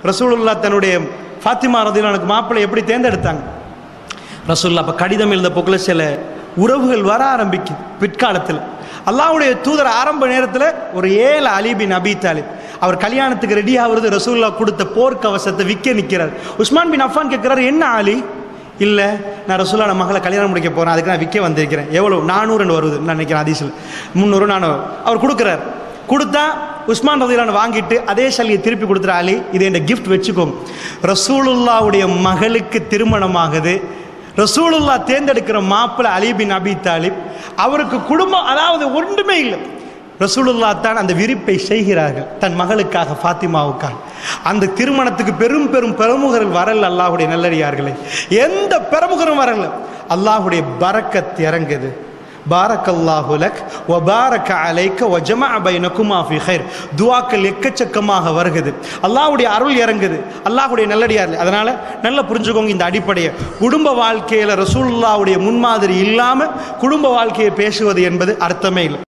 ரசூலுல்லா தன்னுடைய ஃபாத்திமா ரதிலானுக்கு மாப்பிள்ளை எப்படி தேர்ந்தெடுத்தாங்க ரசூல்லா அப்போ கடிதம் எழுத போக்கில் சில உறவுகள் வர ஆரம்பிக்குது பிற்காலத்தில் அல்லாஹ்வுடைய தூதர் ஆரம்ப நேரத்தில் ஒரு ஏழு அலிபின் அபி தாலிப் அவர் கல்யாணத்துக்கு ரெடி ஆகுறது ரசூல்லா கொடுத்த போர்க்கவசத்தை விற்க நிற்கிறார் உஸ்மான் பின் அஃபான் கேட்குறாரு என்ன ஆலி இல்லை நான் ரசூல்லா நான் மகளை கல்யாணம் முடிக்க போகிறேன் அதுக்கு நான் விற்க வந்திருக்கிறேன் எவ்வளோ நானூறுன்னு வருது நான் நினைக்கிறேன் அதிசல் முந்நூறு நானூறு அவர் கொடுக்குறார் கொடுத்தா உஸ்மான் ரதிலான வாங்கிட்டு அதே சல்லியை திருப்பி கொடுத்துற ஆலி இதை என் கிஃப்ட் வச்சுக்கோங்க ரசூலுல்லாவுடைய மகளுக்கு திருமணமாகுது ரசூலுல்லா தேர்ந்தெடுக்கிற மாப்பிள்ளை அலி பின் அபி தாலிப் அவருக்கு குடும்பம் அதாவது ஒன்றுமே இல்லை ரசூலுல்லா தான் அந்த விரிப்பை செய்கிறார்கள் தன் மகளுக்காக ஃபாத்திமாவுக்காக அந்த திருமணத்துக்கு பெரும் பெரும் பிரமுகர்கள் வரல அல்லாஹுடைய நல்லடியார்களே எந்த பிரமுகரும் வரல அல்லாஹுடைய பரக்கத் இறங்குது பாரக்கல்லாஹு லக் வ பாரக அலைக்க வ ஜமஅ பைனகுமா ஃபி கைர் துஆக்கள் எக்கச்சக்கமாக வருகுது அல்லாஹ்வுடைய அருள் இறங்குது அல்லாஹ்வுடைய நல்லடியார் அதனால நல்லா புரிஞ்சுக்கோங்க இந்த அடிப்படையை குடும்ப வாழ்க்கையில ரசூலுல்லாஹ்வுடைய முன்மாதிரி இல்லாம குடும்ப வாழ்க்கையை பேசுவது என்பது அர்த்தமே இல்லை